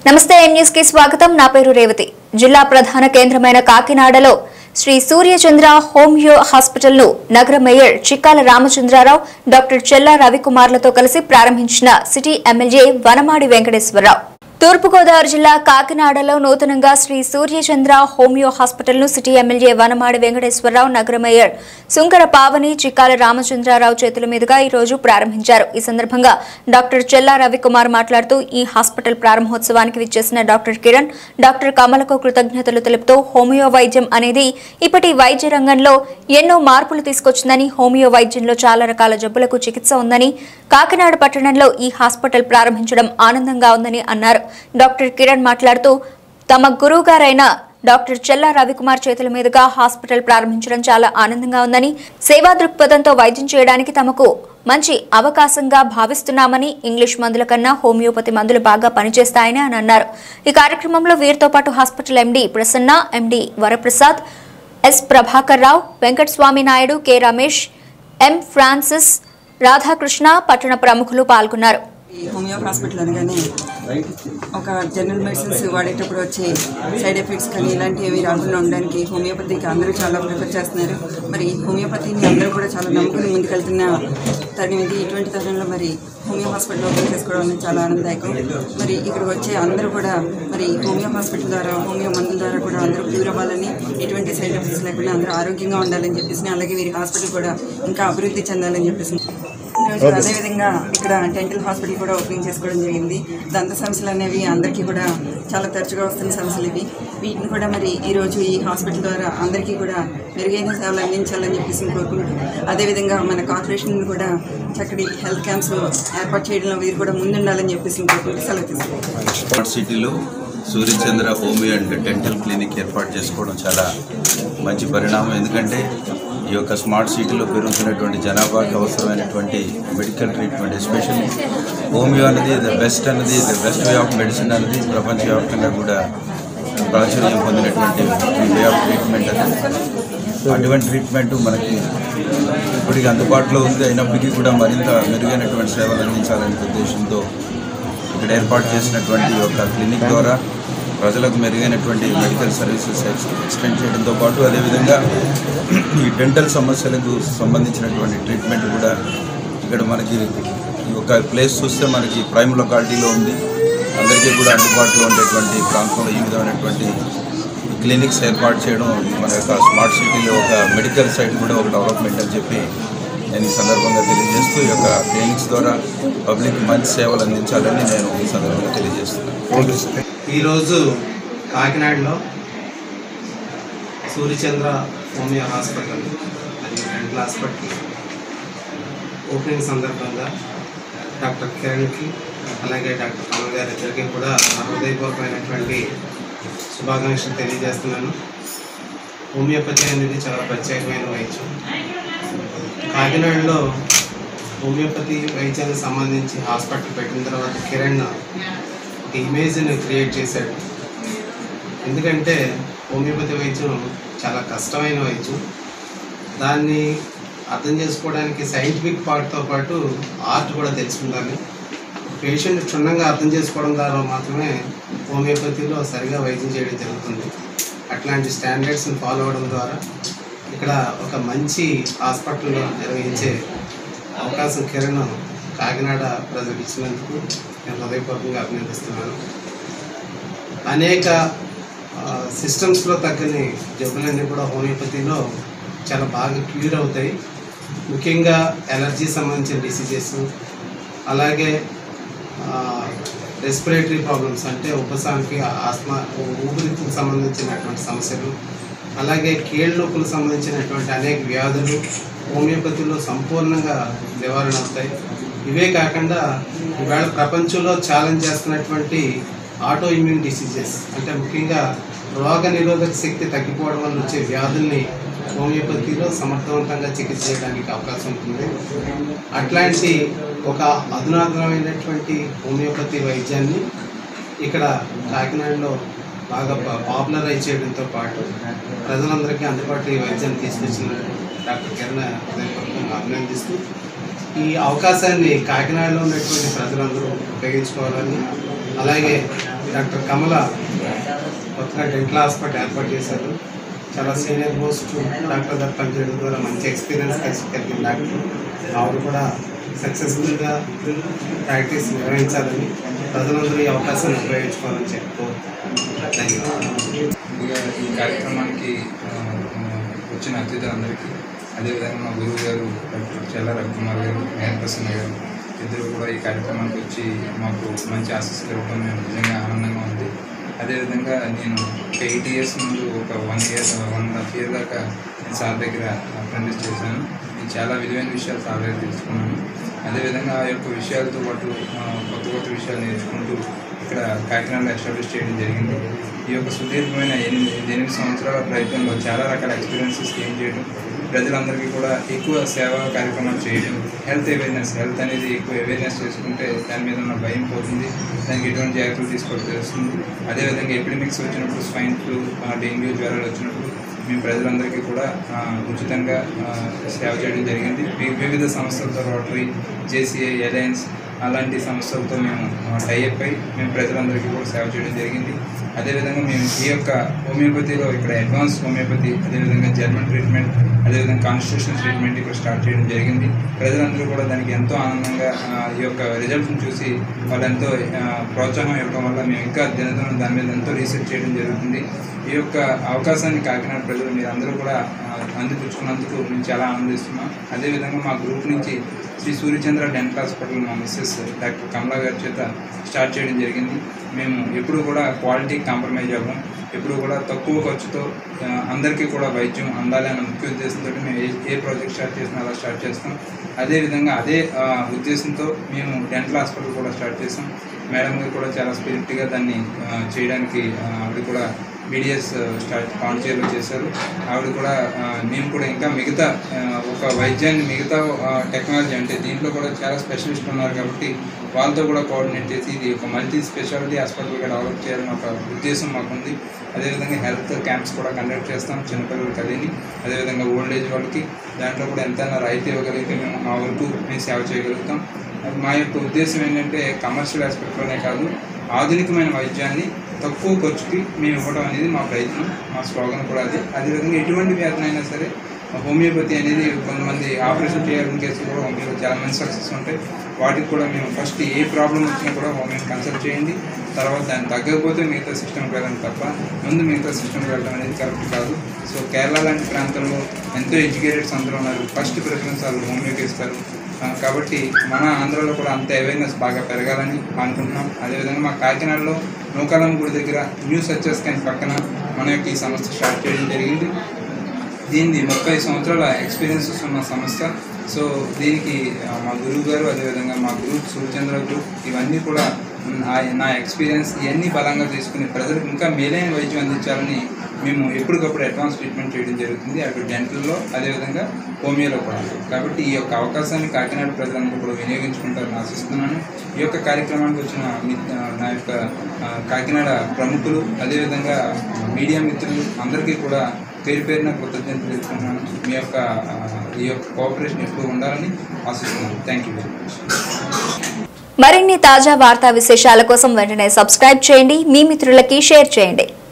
నమస్తే M news కి స్వాగతం నా పేరు రేవతి జిల్లా ప్రధాన కేంద్రమైన కాకినాడలో శ్రీ సూర్యచంద్ర హోమియో హాస్పిటల్ ను నగర మేయర్ చిక్కాల రామచంద్రారావు డాక్టర్ చెల్లా రవికుమార్లతో కలిసి ప్రారంభించిన సిటీ ఎమ్మెల్యే వనమాడి వెంకటేశ్వరరావు తూర్పుగోదావరి జిల్లా కాకినాడలో నూతనంగా శ్రీ సూర్యచంద్ర హోమియో హాస్పిటల్ ను సిటీ ఎమ్మెల్యే వనమాడి వెంకటేశ్వరరావు నగర మేయర్ సుంకర పావని చిక్కాల రామచంద్రారావు చేతుల మీదుగా ఈ రోజు ప్రారంభించారు ఈ సందర్భంగా డాక్టర్ చెల్లా రవికుమార్ మాట్లాడుతూ ఈ హాస్పిటల్ ప్రారంభోత్సవానికి విచ్చేసిన డాక్టర్ కిరణ్ డాక్టర్ కమలకు కృతజ్ఞతలు తెలుపుతూ హోమియో వైద్యం అనేది ఇప్పటి వైద్య రంగంలో ఎన్నో మార్పులు తీసుకొచ్చిందని హోమియో వైద్యంలో చాలా రకాల జబ్బులకు చికిత్స ఉందని కాకినాడ పట్టణంలో ఈ హాస్పిటల్ ప్రారంభించడం ఆనందంగా ఉందని అన్నారు డాక్టర్ కిరణ్ మాట్లాడుతూ తమ గురువు గారైన డాక్టర్ చెల్లా రవికుమార్ చేతుల మీదుగా హాస్పిటల్ ప్రారంభించడం చాలా ఆనందంగా ఉందని సేవా దృక్పథంతో వైద్యం చేయడానికి తమకు మంచి అవకాశంగా భావిస్తున్నామని ఇంగ్లీష్ మందుల కన్నా హోమియోపతి మందులు బాగా పనిచేస్తాయని అని అన్నారు ఈ కార్యక్రమంలో వీరితో పాటు hospital MD Prasanna MD Varaprasad S Prabhakar Rao Venkataswamy Naidu K Ramesh M Francis Radhakrishna పట్టణ ప్రముఖులు పాల్గొన్నారు ఈ హోమియో హాస్పిటల్ అనగానే ఒక జనరల్ మెడిసిన్స్ వాడేటప్పుడు వచ్చే సైడ్ ఎఫెక్ట్స్ కానీ ఇలాంటివి ఏవి రాకుండా ఉండడానికి హోమియోపతికి అందరూ చాలా ప్రిఫర్ చేస్తున్నారు మరి హోమియోపతిని అందరూ కూడా చాలా నమ్ముకుని ముందుకెళ్తున్న తరుణం ఇది ఇటువంటి తరుణంలో మరి హోమియో హాస్పిటల్ ఓపెన్ చేసుకోవడం అనేది చాలా ఆనందదాయకం మరి ఇక్కడికి వచ్చే అందరూ కూడా మరి హోమియో హాస్పిటల్ ద్వారా హోమియో మందుల ద్వారా కూడా అందరూ క్యూర్ అవ్వాలని ఎటువంటి సైడ్ ఎఫెక్ట్స్ లేకుండా అందరూ ఆరోగ్యంగా ఉండాలని చెప్పేసి అలాగే వీరి హాస్పిటల్ కూడా ఇంకా అభివృద్ధి చెందాలని చెప్పేసి ఈరోజు అదేవిధంగా ఇక్కడ డెంటల్ హాస్పిటల్ కూడా ఓపెనింగ్ చేసుకోవడం జరిగింది దంత సమస్యలు అనేవి అందరికీ కూడా చాలా తరచుగా వస్తున్న సమస్యలు ఇవి వీటిని కూడా మరి ఈరోజు ఈ హాస్పిటల్ ద్వారా అందరికీ కూడా మెరుగైన సేవలు అందించాలని చెప్పేసి కోరుకుంటూ అదేవిధంగా మన కార్పొరేషన్ కూడా చక్కటి హెల్త్ క్యాంప్స్ ఏర్పాటు చేయడంలో వీరు కూడా ముందుండాలని చెప్పేసి కోరుకుంటూ సెలవు తీసుకుంటాం స్మార్ట్ సిటీలో Suryachandra homeo and dental clinic ఏర్పాటు చేసుకోవడం చాలా మంచి పరిణామం ఎందుకంటే ఈ యొక్క స్మార్ట్ సిటీలో పెరుగుతున్నటువంటి జనాభాకి అవసరమైనటువంటి మెడికల్ ట్రీట్మెంట్ ఎస్పెషల్లీ హోమియో అనేది ద బెస్ట్ అనేది the best way of medicine అనేది ప్రపంచవ్యాప్తంగా కూడా ప్రాచుర్యం పొందినటువంటి వే ఆఫ్ ట్రీట్మెంట్ అది అటువంటి ట్రీట్మెంట్ మనకి ఇప్పటికి అందుబాటులో ఉంది అయినప్పటికీ కూడా మరింత మెరుగైనటువంటి సేవలు అందించాలనే ఉద్దేశంతో ఇక్కడ ఏర్పాటు చేసినటువంటి ఈ యొక్క క్లినిక్ ద్వారా ప్రజలకు మెరుగైనటువంటి మెడికల్ సర్వీసెస్ ఎక్స్- ఎక్స్టెండ్ చేయడంతో పాటు అదేవిధంగా ఈ డెంటల్ సమస్యలకు సంబంధించినటువంటి ట్రీట్మెంట్ కూడా ఇక్కడ మనకి ఈ యొక్క ప్లేస్ చూస్తే మనకి ప్రైమ్ లొకాలిటీలో ఉంది అందరికీ కూడా అందుబాటులో ఉండేటువంటి ప్రాంతంలో ఈ విధమైనటువంటి క్లినిక్స్ ఏర్పాటు చేయడం మన యొక్క స్మార్ట్ సిటీలో ఒక మెడికల్ సైడ్ కూడా ఒక డెవలప్మెంట్ అని చెప్పి నేను ఈ సందర్భంగా తెలియజేస్తూ ఈ యొక్క క్లినిక్స్ ద్వారా పబ్లిక్ మంచి సేవలు అందించాలని నేను ఈ సందర్భంగా తెలియజేస్తున్నాను ఈరోజు కాకినాడలో సూర్యచంద్ర హోమియో హాస్పిటల్ మరియు డెంటల్ హాస్పిటల్ ఓపెనింగ్ సందర్భంగా డాక్టర్ కిరణ్కి అలాగే డాక్టర్ కమల్ గారి ఇద్దరికి కూడా నా హృదయపూర్వకమైనటువంటి శుభాకాంక్షలు తెలియజేస్తున్నాను హోమియోపతి అనేది చాలా ప్రత్యేకమైన వైద్యం కాకినాడలో హోమియోపతి వైద్యానికి సంబంధించి హాస్పిటల్ పెట్టిన తర్వాత కిరణ్ ఒక ఇమేజ్ని క్రియేట్ చేశాడు ఎందుకంటే హోమియోపతి వైద్యం చాలా కష్టమైన వైద్యం దాన్ని అర్థం చేసుకోవడానికి సైంటిఫిక్ పార్ట్తో పాటు ఆర్ట్ కూడా తెలుసుకుండాలి పేషెంట్ క్షుణ్ణంగా అర్థం చేసుకోవడం ద్వారా మాత్రమే హోమియోపతిలో సరిగా వైద్యం చేయడం జరుగుతుంది అట్లాంటి స్టాండర్డ్స్ని ఫాలో అవ్వడం ద్వారా ఇక్కడ ఒక మంచి హాస్పిటల్ నిర్వహించే అవకాశం కిరణ్ కాకినాడ ప్రజలకు ఇచ్చినందుకు నేను హృదయపూర్వకంగా అభినందిస్తున్నాను అనేక సిస్టమ్స్లో తగ్గని జబ్బులన్నీ కూడా హోమియోపతిలో చాలా బాగా క్యూర్ అవుతాయి ముఖ్యంగా ఎలర్జీ సంబంధించిన డిసీజెస్ అలాగే రెస్పిరేటరీ ప్రాబ్లమ్స్ అంటే ఉపశాంతి ఆస్మా ఊపిరితిత్తులకు సంబంధించినటువంటి సమస్యలు అలాగే కీళ్ళ నొప్పులకు సంబంధించినటువంటి అనేక వ్యాధులు హోమియోపతిలో సంపూర్ణంగా నివారణ అవుతాయి ఇవే కాకుండా ఇవాళ ప్రపంచంలో ఛాలెంజ్ చేస్తున్నటువంటి ఆటో ఇమ్యూన్ డిసీజెస్ అంటే ముఖ్యంగా రోగ నిరోధక శక్తి తగ్గిపోవడం వల్ల వచ్చే వ్యాధుల్ని హోమియోపతిలో సమర్థవంతంగా చికిత్స చేయడానికి అవకాశం ఉంటుంది అట్లాంటి ఒక అధునాతనమైనటువంటి హోమియోపతి వైద్యాన్ని ఇక్కడ కాకినాడలో బాగా పా- పాపులరైజ్ చేయడంతో పాటు ప్రజలందరికీ అందుబాటులో ఈ వైద్యాన్ని తీసుకొచ్చిన డాక్టర్ కిరణ్ హృదయపూర్వకంగా అభినందిస్తూ ఈ అవకాశాన్ని కాకినాడలో ఉన్నటువంటి ప్రజలందరూ ఉపయోగించుకోవాలని అలాగే డాక్టర్ కమల కొత్తగా డెంటల్ హాస్పిటల్ ఏర్పాటు చేశారు చాలా సీనియర్ పోస్ట్ డాక్టర్ దగ్గర పనిచేయడం ద్వారా మంచి ఎక్స్పీరియన్స్ కలిసి కలిగిన డాక్టర్ ఆవిడ కూడా సక్సెస్ఫుల్గా ప్రాక్టీస్ నిర్వహించాలని ప్రజలందరూ ఈ అవకాశాన్ని ఉపయోగించుకోవాలని చెప్పుకో ధన్యవాదాలు ముందుగా ఈ కార్యక్రమానికి ఆ, ఆ, వచ్చిన అతిథులందరికీ అదేవిధంగా మా గురువు గారు డాక్టర్ చెల్ల రవికుమార్ గారు మేనప్రసన్న గారు ఇద్దరు కూడా ఈ కార్యక్రమానికి వచ్చి మాకు మంచి ఆశీస్సులు ఇవ్వడం మేము నిజంగా ఆనందంగా ఉంది అదేవిధంగా నేను ఒక ఎయిట్ ఇయర్స్ ముందు ఒక one year one and half year దాకా నేను సార్ దగ్గర అప్రెంటిస్ చేశాను నేను చాలా విలువైన విషయాలు సార్ దగ్గర తెలుసుకున్నాను అదేవిధంగా ఆ యొక్క విషయాలతో పాటు ఆ, కొత్త కొత్త విషయాలు నేర్చుకుంటూ ఇక్కడ కాకినాడలో ఎస్టాబ్లిష్ చేయడం జరిగింది ఈ యొక్క సుదీర్ఘమైన ఎనిమిది ఎనిమిది సంవత్సరాల ప్రయత్నంలో చాలా రకాల ఎక్స్పీరియన్సెస్ గెయిన్ చేయడం ప్రజలందరికీ కూడా ఎక్కువ సేవా కార్యక్రమాలు చేయడం హెల్త్ అవేర్నెస్ హెల్త్ అనేది ఎక్కువ అవేర్నెస్ చేసుకుంటే దాని మీద ఉన్న భయం పోతుంది దానికి ఎటువంటి జాగ్రత్తలు తీసుకోవడం తెలుస్తుంది అదేవిధంగా ఎపిడమిక్స్ వచ్చినప్పుడు స్వైన్ ఫ్లూ డెంగ్యూ జ్వరాలు వచ్చినప్పుడు మేము ప్రజలందరికీ కూడా ఆ, ఉచితంగా ఆ, సేవ చేయడం జరిగింది వి- వివిధ సంస్థలతో రోటరీ జేసీఐ అలయన్స్ అలాంటి సంస్థలతో మేము టైఅప్ అయి మేము ప్రజలందరికీ కూడా సేవ చేయడం జరిగింది అదేవిధంగా మేము ఈ యొక్క హోమియోపతిలో ఇక్కడ అడ్వాన్స్ హోమియోపతి అదేవిధంగా జర్మన్ ట్రీట్మెంట్ అదేవిధంగా కాన్స్టిట్యూషన్ ట్రీట్మెంట్ ఇక్కడ స్టార్ట్ చేయడం జరిగింది ప్రజలందరూ కూడా దానికి ఎంతో ఆనందంగా ఆ, ఈ యొక్క రిజల్ట్ని చూసి వాళ్ళు ఎంతో ఆ, ప్రోత్సాహం ఇవ్వడం వల్ల మేము ఇంకా దినదినం దాని మీద ఎంతో రీసెర్చ్ చేయడం జరుగుతుంది ఈ యొక్క అవకాశాన్ని కాకినాడ ప్రజలు మీరు అందరూ కూడా ఆ, అందిపుచ్చుకున్నందుకు మేము చాలా ఆనందిస్తున్నాం అదేవిధంగా మా గ్రూప్ నుంచి శ్రీ సూర్యచంద్ర డెంటల్ హాస్పిటల్ మా మిస్సెస్ డాక్టర్ కమలా గారి చేత స్టార్ట్ చేయడం జరిగింది మేము ఎప్పుడు కూడా క్వాలిటీ కాంప్రమైజ్ అవ్వం ఎప్పుడు కూడా తక్కువ ఖర్చుతో ఆ, అందరికీ కూడా వైద్యం అందాలి అన్న ముఖ్య ఉద్దేశంతో మేము ఏ ఏ ప్రాజెక్ట్ స్టార్ట్ చేసినా అలా స్టార్ట్ చేస్తాం అదేవిధంగా అదే ఆ, ఉద్దేశంతో మేము డెంటల్ హాస్పిటల్ కూడా స్టార్ట్ చేసాం మేడం గారు కూడా చాలా స్పిరిట్గా దాన్ని ఆ, చేయడానికి ఆ, ఆవిడ కూడా బీడిఎస్ స్టార్ట్ పాండిచేరిలో చేశారు ఆవిడ కూడా ఆ, మేము కూడా ఇంకా మిగతా ఆ, ఒక వైద్యాన్ని మిగతా టెక్నాలజీ అంటే దీంట్లో కూడా చాలా స్పెషలిస్ట్ ఉన్నారు కాబట్టి వాళ్ళతో కూడా కోఆర్డినేట్ చేసి ఇది ఒక మల్టీ స్పెషాలిటీ హాస్పిటల్గా డెవలప్ చేయాలని ఒక ఉద్దేశం మాకుంది అదేవిధంగా హెల్త్ క్యాంప్స్ కూడా కండక్ట్ చేస్తాం చిన్నపిల్లలకి అదిని అదేవిధంగా ఓల్డ్ ఏజ్ వాళ్ళకి దాంట్లో కూడా ఎంతైనా రాయితీ ఇవ్వగలిగితే మేము ఆ వరకు మేము సేవ చేయగలుగుతాం మా యొక్క ఉద్దేశం ఏంటంటే కమర్షియల్ ఆస్పెక్ట్లోనే కాదు ఆధునికమైన వైద్యాన్ని తక్కువ ఖర్చుకి మేము ఇవ్వడం అనేది మా ప్రయత్నం మా స్లోగన్ కూడా అది అదేవిధంగా ఎటువంటి వ్యాధినైనా సరే హోమియోపతి అనేది కొంతమంది ఆపరేషన్ చేయాలని కేసులు కూడా హోమియోపతి చాలా మంది సక్సెస్ ఉంటాయి వాటికి కూడా మేము ఫస్ట్ ఏ ప్రాబ్లం వచ్చినా కూడా హోమియోని కన్సల్ట్ చేయండి తర్వాత దాన్ని తగ్గకపోతే మిగతా సిస్టమ్కి వెళ్ళండి తప్ప ముందు మిగతా సిస్టమ్కి వెళ్ళడం అనేది కరెక్ట్ కాదు సో కేరళ లాంటి ప్రాంతంలో ఎంతో ఎడ్యుకేటెడ్స్ అందరూ ఉన్నారు ఫస్ట్ ప్రిఫరెన్స్ వాళ్ళు హోమియోకి ఇస్తారు ఆ, కాబట్టి మన ఆంధ్రాలో కూడా అంత అవేర్నెస్ బాగా పెరగాలని అనుకుంటున్నాం అదేవిధంగా మా కాకినాడలో నూకాలం గుడి దగ్గర న్యూ సర్చెస్ క్యాంప్ పక్కన మన యొక్క ఈ సంస్థ స్టార్ట్ చేయడం జరిగింది దీన్ని ముప్పై సంవత్సరాల ఎక్స్పీరియన్సెస్ ఉన్న సంస్థ సో దీనికి ఆ, మా గురువు గారు అదేవిధంగా మా గ్రూప్ సూర్యచంద్ర గ్రూప్ ఇవన్నీ కూడా మ్, ఆ- నా ఎక్స్పీరియన్స్ ఇవన్నీ బలంగా తీసుకుని ప్రజలకు ఇంకా మేలైన వైద్యం అందించాలని మేము ఎప్పటికప్పుడు అడ్వాన్స్ ట్రీట్మెంట్ చేయడం జరుగుతుంది అటు డెంటల్లో అదేవిధంగా హోమియోలో కూడా కాబట్టి ఈ యొక్క అవకాశాన్ని కాకినాడ ప్రజలందరూ కూడా వినియోగించుకుంటారని ఆశిస్తున్నాను ఈ యొక్క కార్యక్రమానికి వచ్చిన మి- ఆ, నా యొక్క ఆ, కాకినాడ ప్రముఖులు అదేవిధంగా మీడియా మిత్రులు అందరికీ కూడా పేరు పేరున కృతజ్ఞతలు తెలుపుకుంటున్నాను మీ యొక్క ఆ, ఈ యొక్క కోఆపరేషన్ ఎప్పుడు ఉండాలని ఆశిస్తున్నాను థ్యాంక్ యూ వెరీ మచ్ మరిన్ని తాజా వార్తా విశేషాల కోసం వెంటనే సబ్స్క్రైబ్ చేయండి మీ మిత్రులకి షేర్ చేయండి